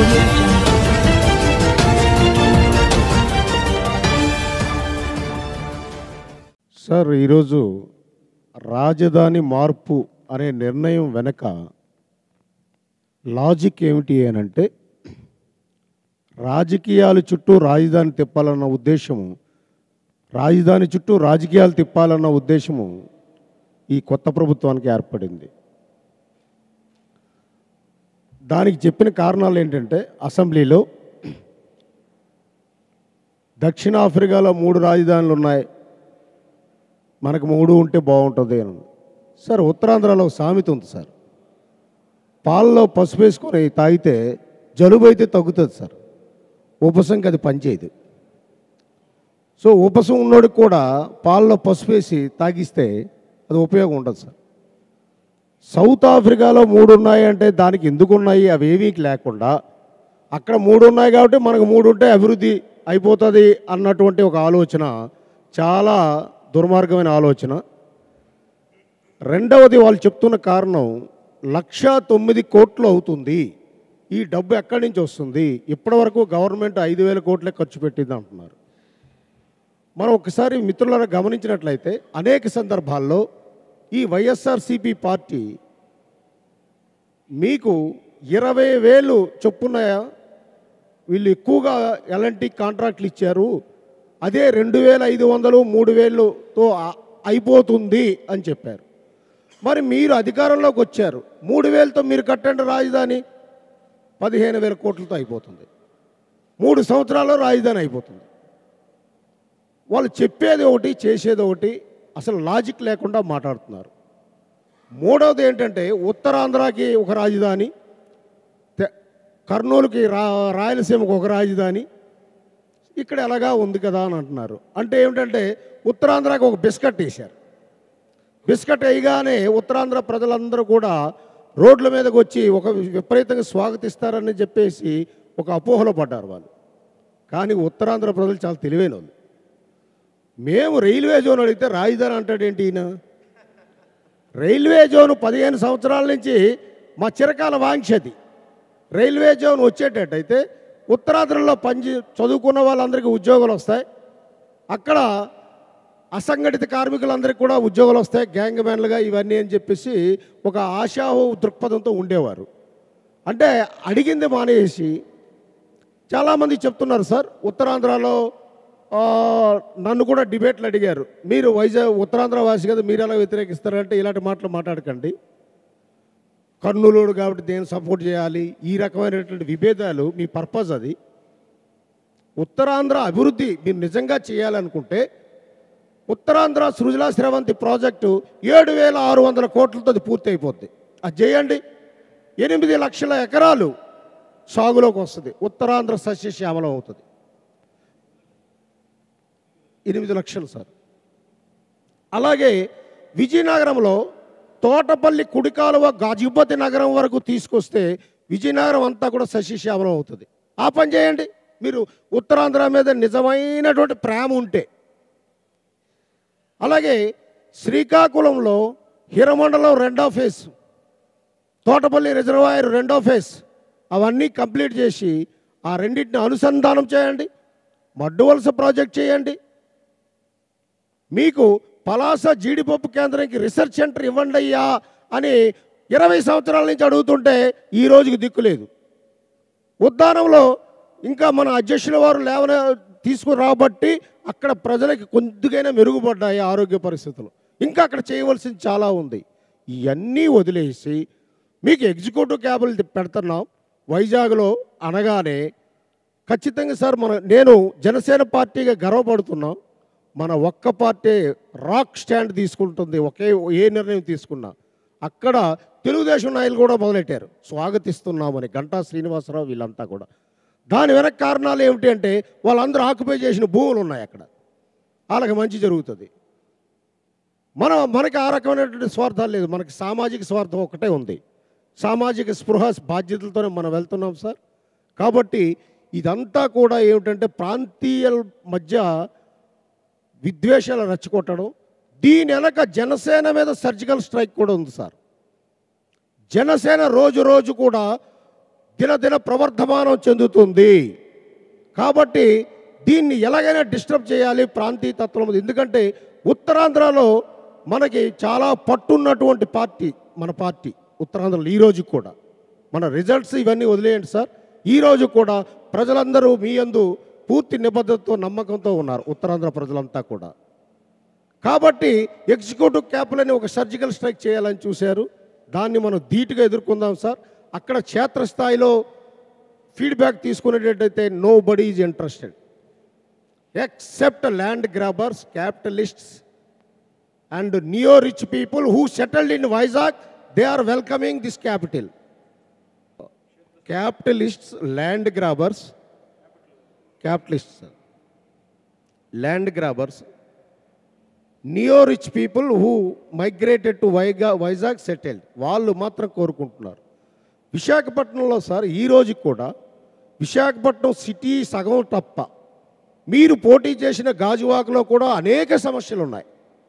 audio jungle. Sir ఈరోజు రాజధాని మార్పు అనే నిర్ణయం వెనక లాజిక్ ఏమిటి అని అంటే రాజకీయాల చుట్టూ రాజధాని తిప్పాలన్న ఉద్దేశము రాజధాని చుట్టూ రాజకీయాలు తిప్పాలన్న ఉద్దేశము ఈ కొత్త ప్రభుత్వానికి ఏర్పడింది దానికి చెప్పిన కారణాలు ఏంటంటే అసెంబ్లీలో దక్షిణాఫ్రికాలో మూడు రాజధానులు ఉన్నాయి మనకు మూడు ఉంటే బాగుంటుంది అని సార్ ఉత్తరాంధ్రలో ఒక సామెత ఉంది సార్ పాలలో పసుపు వేసుకొని తాగితే జలుబు అయితే తగ్గుతుంది సార్ ఉపసంకి అది పనిచేయదు సో ఉపసం ఉన్నోడికి కూడా పాలలో పసుపు వేసి తాగిస్తే అది ఉపయోగం ఉండదు సార్ సౌత్ ఆఫ్రికాలో మూడు ఉన్నాయి అంటే దానికి ఎందుకు ఉన్నాయి అవి ఏమీ లేకుండా అక్కడ మూడు ఉన్నాయి కాబట్టి మనకు మూడు ఉంటే అభివృద్ధి అయిపోతుంది అన్నటువంటి ఒక ఆలోచన చాలా దుర్మార్గమైన ఆలోచన రెండవది వాళ్ళు చెప్తున్న కారణం లక్ష తొమ్మిది కోట్లు అవుతుంది ఈ డబ్బు ఎక్కడి నుంచి వస్తుంది ఇప్పటివరకు గవర్నమెంట్ ఐదు వేల కోట్లే ఖర్చు పెట్టింది అంటున్నారు మనం ఒకసారి మిత్రులను గమనించినట్లయితే అనేక సందర్భాల్లో ఈ వైఎస్ఆర్సిపి పార్టీ మీకు ఇరవై వేలు చొప్పున వీళ్ళు ఎక్కువగా ఎలాంటి కాంట్రాక్ట్లు ఇచ్చారు అదే రెండు వేల ఐదు వందలు మూడు వేలుతో ఆ- అయిపోతుంది అని చెప్పారు మరి మీరు అధికారంలోకి వచ్చారు మూడు వేలతో మీరు కట్టండి రాజధాని పదిహేను వేల కోట్లతో అయిపోతుంది మూడు సంవత్సరాల్లో రాజధాని అయిపోతుంది వాళ్ళు చెప్పేది ఒకటి చేసేది ఒకటి అసలు లాజిక్ లేకుండా మాట్లాడుతున్నారు మూడవది ఏంటంటే ఉత్తరాంధ్రకి ఒక రాజధాని తె- కర్నూలుకి రా రాయలసీమకు ఒక రాజధాని ఇక్కడ ఎలాగా ఉంది కదా అని అంటున్నారు అంటే ఏమిటంటే ఉత్తరాంధ్రకి ఒక బిస్కెట్ వేశారు బిస్కెట్ వేయగానే ఉత్తరాంధ్ర ప్రజలందరూ కూడా రోడ్ల మీదకి వచ్చి ఒక విపరీతంగా స్వాగతిస్తారని చెప్పేసి ఒక అపోహలో పడ్డారు వాళ్ళు కానీ ఉత్తరాంధ్ర ప్రజలు చాలా తెలివైన వాళ్ళు మేము రైల్వే జోన్ అడిగితే రాజధాని అంటాడేంటి ఈయన రైల్వే జోన్ పదిహేను సంవత్సరాల నుంచి మా చిరకాల వాంక్షది రైల్వే జోన్ వచ్చేటట్టయితే ఉత్తరాంధ్రలో పని చదువుకున్న వాళ్ళందరికీ ఉద్యోగాలు వస్తాయి అక్కడ అసంఘటిత కార్మికులందరికీ కూడా ఉద్యోగాలు వస్తాయి గ్యాంగ్ మ్యాన్లుగా ఇవన్నీ అని చెప్పేసి ఒక ఆశాహో దృక్పథంతో ఉండేవారు అంటే అడిగింది మానేసి చాలామంది చెప్తున్నారు సార్ ఉత్తరాంధ్రలో ఆ, నన్ను కూడా డిబేట్లు అడిగారు మీరు వైజాగ్ ఉత్తరాంధ్ర వాసి కదా మీరు ఎలా వ్యతిరేకిస్తారంటే ఇలాంటి మాటలు మాట్లాడకండి కర్నూలుడు కాబట్టి దేని సపోర్ట్ చేయాలి ఈ రకమైనటువంటి విభేదాలు మీ పర్పస్ అది ఉత్తరాంధ్ర అభివృద్ధి మీరు నిజంగా చేయాలనుకుంటే ఉత్తరాంధ్ర సృజలా స్రవంతి ప్రాజెక్టు ఏడు వేల ఆరు వందల కోట్లతో అది పూర్తి అయిపోద్ది అది చేయండి ఎనిమిది లక్షల ఎకరాలు సాగులోకి వస్తుంది ఉత్తరాంధ్ర సస్యశ్యామలం అవుతుంది ఎనిమిది లక్షలు సార్ అలాగే విజయనగరంలో తోటపల్లి కుడికాలువ గాజుపతి నగరం వరకు తీసుకొస్తే విజయనగరం అంతా కూడా సస్యశ్యామలం అవుతుంది ఆ పని చేయండి మీరు ఉత్తరాంధ్ర మీద నిజమైనటువంటి ప్రేమ ఉంటే అలాగే శ్రీకాకుళంలో హిరమండలం రెండో ఫేజ్ తోటపల్లి రిజర్వాయర్ రెండో ఫేజ్ అవన్నీ కంప్లీట్ చేసి ఆ రెండింటిని అనుసంధానం చేయండి మడ్డు వలస ప్రాజెక్ట్ చేయండి మీకు పలాస జీడిపప్పు కేంద్రానికి రీసెర్చ్ సెంటర్ ఇవ్వండి అయ్యా అని ఇరవై సంవత్సరాల నుంచి అడుగుతుంటే ఈ రోజుకి దిక్కులేదు ఉద్దానంలో ఇంకా మన అధ్యక్షుల వారు లేవన తీసుకురాబట్టి అక్కడ ప్రజలకి కొద్దిగైనా మెరుగుపడ్డాయి ఆరోగ్య పరిస్థితులు ఇంకా అక్కడ చేయవలసింది చాలా ఉంది ఇవన్నీ వదిలేసి మీకు ఎగ్జిక్యూటివ్ క్యాబుల్ పెడుతున్నాం వైజాగ్లో అనగానే ఖచ్చితంగా సార్ మన నేను జనసేన పార్టీగా గర్వపడుతున్నాం మన ఒక్క పార్టీ రాక్ స్టాండ్ తీసుకుంటుంది ఒకే ఏ నిర్ణయం తీసుకున్నా అక్కడ తెలుగుదేశం నాయకులు కూడా మొదలెట్టారు స్వాగతిస్తున్నామని గంటా శ్రీనివాసరావు వీళ్ళంతా కూడా దాని వెనక కారణాలు ఏమిటి అంటే వాళ్ళందరూ ఆక్యుపై చేసిన భూములు ఉన్నాయి అక్కడ వాళ్ళకి మంచి జరుగుతుంది మన మనకి ఆ రకమైనటువంటి స్వార్థాలు లేదు మనకి సామాజిక స్వార్థం ఒకటే ఉంది సామాజిక స్పృహ బాధ్యతలతోనే మనం వెళ్తున్నాం సార్ కాబట్టి ఇదంతా కూడా ఏమిటంటే ప్రాంతీయ మధ్య విద్వేషాలు రెచ్చగొట్టడం దీని వెనక జనసేన మీద సర్జికల్ స్ట్రైక్ కూడా ఉంది సార్ జనసేన రోజు రోజు కూడా దినదిన ప్రవర్ధమానం చెందుతుంది కాబట్టి దీన్ని ఎలాగైనా డిస్టర్బ్ చేయాలి ప్రాంతీయ తత్వం ఉంది. ఎందుకంటే ఉత్తరాంధ్రలో మనకి చాలా పట్టున్నటువంటి పార్టీ మన పార్టీ ఉత్తరాంధ్రలో ఈ రోజు కూడా మన రిజల్ట్స్ ఇవన్నీ వదిలేయండి సార్ ఈ రోజు కూడా ప్రజలందరూ మీ యందు పూర్తి నిబద్ధతతో నమ్మకంతో ఉన్నారు ఉత్తరాంధ్ర ప్రజలంతా కూడా కాబట్టి ఎగ్జిక్యూటివ్ క్యాప్లని ఒక సర్జికల్ స్ట్రైక్ చేయాలని చూశారు దాన్ని మనం ధీటుగా ఎదుర్కొందాం సార్ అక్కడ క్షేత్రస్థాయిలో ఫీడ్బ్యాక్ తీసుకునేటట్టయితే nobody is interested except land grabbers capitalists and neo rich people who settled in Vizag they are welcoming this capital capitalists land grabbers capitalists land grabbers neo rich people who migrated to Vizag Vizag settled వాళ్ళు మాత్రం కోరుకుంటున్నారు విశాఖపట్నంలో sir ఈ రోజు కూడా Visakhapatnam city సగం తప్ప మీరు పోటీ చేసిన గాజువాకలో కూడా అనేక సమస్యలు ఉన్నాయి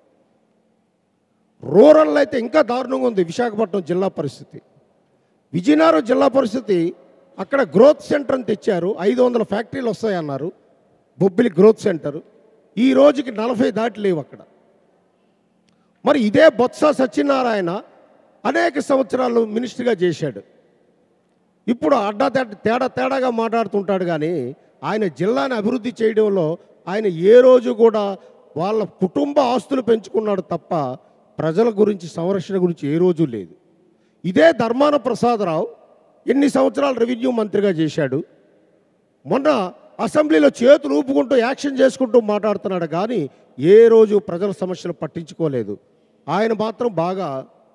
రూరల్ అయితే ఇంకా దారుణంగా ఉంది విశాఖపట్నం జిల్లా పరిస్థితి విజయనగరం జిల్లా పరిస్థితి అక్కడ గ్రోత్ సెంటర్ అని తెచ్చారు ఐదు వందల ఫ్యాక్టరీలు వస్తాయన్నారు బొబ్బిలి గ్రోత్ సెంటర్ ఈ రోజుకి నలభై దాటి లేవు అక్కడ మరి ఇదే బొత్స సత్యనారాయణ అనేక సంవత్సరాలు మినిస్టర్గా చేశాడు ఇప్పుడు అడ్డా తేడా తేడా తేడాగా మాట్లాడుతుంటాడు కానీ ఆయన జిల్లాని అభివృద్ధి చేయడంలో ఆయన ఏ రోజు కూడా వాళ్ళ కుటుంబ ఆస్తులు పెంచుకున్నాడు తప్ప ప్రజల గురించి సంరక్షణ గురించి ఏ రోజు లేదు ఇదే ధర్మాన ప్రసాదరావు ఎన్ని సంవత్సరాలు రెవెన్యూ మంత్రిగా చేశాడు మొన్న అసెంబ్లీలో చేతులు ఊపుకుంటూ యాక్షన్ చేసుకుంటూ మాట్లాడుతున్నాడు కానీ ఏ రోజు ప్రజల సమస్యలు పట్టించుకోలేదు ఆయన మాత్రం బాగా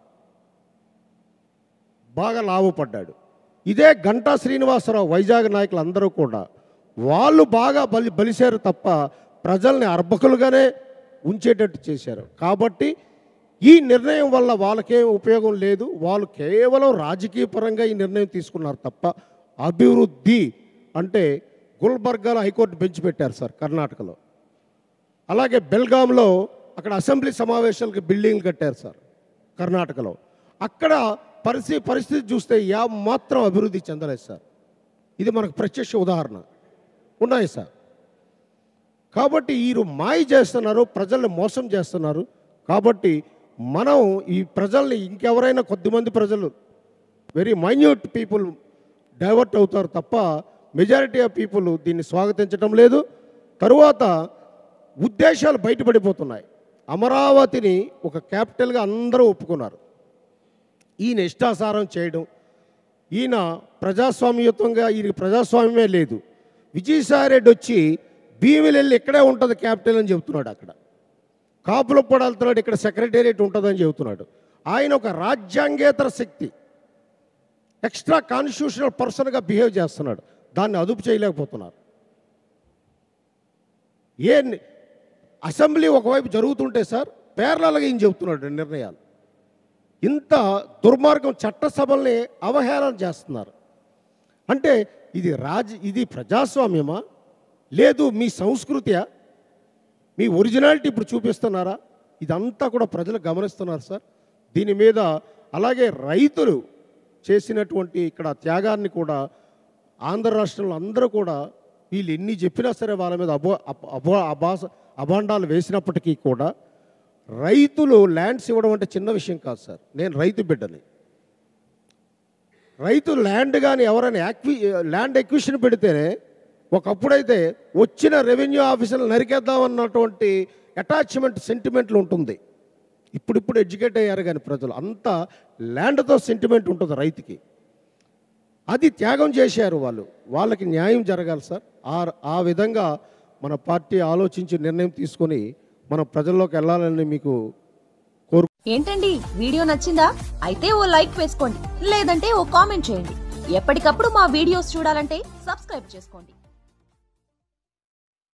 బాగా లాభపడ్డాడు ఇదే గంటా శ్రీనివాసరావు వైజాగ్ నాయకులు అందరూ కూడా వాళ్ళు బాగా బలి బలిశారు తప్ప ప్రజల్ని అర్భకులుగానే ఉంచేటట్టు చేశారు కాబట్టి ఈ నిర్ణయం వల్ల వాళ్ళకేం ఉపయోగం లేదు వాళ్ళు కేవలం రాజకీయ పరంగా ఈ నిర్ణయం తీసుకున్నారు తప్ప అభివృద్ధి అంటే గుల్బర్గాలో హైకోర్టు బెంచ్ పెట్టారు సార్ కర్ణాటకలో అలాగే బెల్గాంలో అక్కడ అసెంబ్లీ సమావేశాలకు బిల్డింగ్లు కట్టారు సార్ కర్ణాటకలో అక్కడ పరిస్థితి పరిస్థితి చూస్తే యా మాత్రం అభివృద్ధి చెందలేదు సార్ ఇది మనకు ప్రత్యక్ష ఉదాహరణ ఉన్నాయి సార్ కాబట్టి వీరు మాయ చేస్తున్నారు ప్రజల్ని మోసం చేస్తున్నారు కాబట్టి మనం ఈ ప్రజల్ని ఇంకెవరైనా కొద్దిమంది ప్రజలు వెరీ మైన్యూట్ పీపుల్ డైవర్ట్ అవుతారు తప్ప మెజారిటీ ఆఫ్ పీపుల్ దీన్ని స్వాగతించడం లేదు తరువాత ఉద్దేశాలు బయటపడిపోతున్నాయి అమరావతిని ఒక క్యాపిటల్గా అందరూ ఒప్పుకున్నారు ఈయన ఇష్టాసారం చేయడం ఈయన ప్రజాస్వామ్యయుతంగా ఈయనకి ప్రజాస్వామ్యమే లేదు విజయసాయిరెడ్డి వచ్చి భీమిలెళ్ళి ఇక్కడే ఉంటుంది క్యాపిటల్ అని చెబుతున్నాడు అక్కడ కాపులకు కూడా వెళ్తున్నాడు ఇక్కడ సెక్రటేరియట్ ఉంటుందని చెబుతున్నాడు ఆయన ఒక రాజ్యాంగేతర శక్తి ఎక్స్ట్రా కాన్స్టిట్యూషనల్ పర్సన్గా బిహేవ్ చేస్తున్నాడు దాన్ని అదుపు చేయలేకపోతున్నారు ఏ ని- అసెంబ్లీ ఒకవైపు జరుగుతుంటే సార్ పేర్లగా ఈయన చెబుతున్నాడు నిర్ణయాలు ఇంత దుర్మార్గం చట్టసభల్ని అవహేళన చేస్తున్నారు అంటే ఇది రాజ ఇది ప్రజాస్వామ్యమా లేదు మీ సంస్కృతియా మీ ఒరిజినాలిటీ ఇప్పుడు చూపిస్తున్నారా ఇదంతా కూడా ప్రజలు గమనిస్తున్నారు సార్ దీని మీద అలాగే రైతులు చేసినటువంటి ఇక్కడ త్యాగాన్ని కూడా ఆంధ్ర రాష్ట్రంలో అందరూ కూడా వీళ్ళు ఎన్ని చెప్పినా సరే వాళ్ళ మీద అబో అబ- అబో అబాస అభాండాలు వేసినప్పటికీ కూడా రైతులు ల్యాండ్స్ ఇవ్వడం అంటే చిన్న విషయం కాదు సార్ నేను రైతు బిడ్డని రైతు ల్యాండ్ కానీ ఎవరైనా యాక్వి ల్యాండ్ ఎక్విషన్ పెడితేనే ఒకప్పుడైతే వచ్చిన రెవెన్యూ ఆఫీసులు నరికేద్దాం అన్నటువంటి అటాచ్మెంట్ సెంటిమెంట్లు ఉంటుంది ఇప్పుడిప్పుడు ఎడ్యుకేట్ అయ్యారు కానీ ప్రజలు అంతా ల్యాండ్తో సెంటిమెంట్ ఉంటుంది రైతుకి అది త్యాగం చేశారు వాళ్ళు వాళ్ళకి న్యాయం జరగాలి సార్ ఆ ఆ విధంగా మన పార్టీ ఆలోచించి నిర్ణయం తీసుకొని మన ప్రజల్లోకి వెళ్ళాలని మీకు కోరు ఏంటండి వీడియో నచ్చిందా అయితే ఓ లైక్ వేసుకోండి లేదంటే ఓ కామెంట్ చేయండి ఎప్పటికప్పుడు మా వీడియోస్ చూడాలంటే సబ్స్క్రైబ్ చేసుకోండి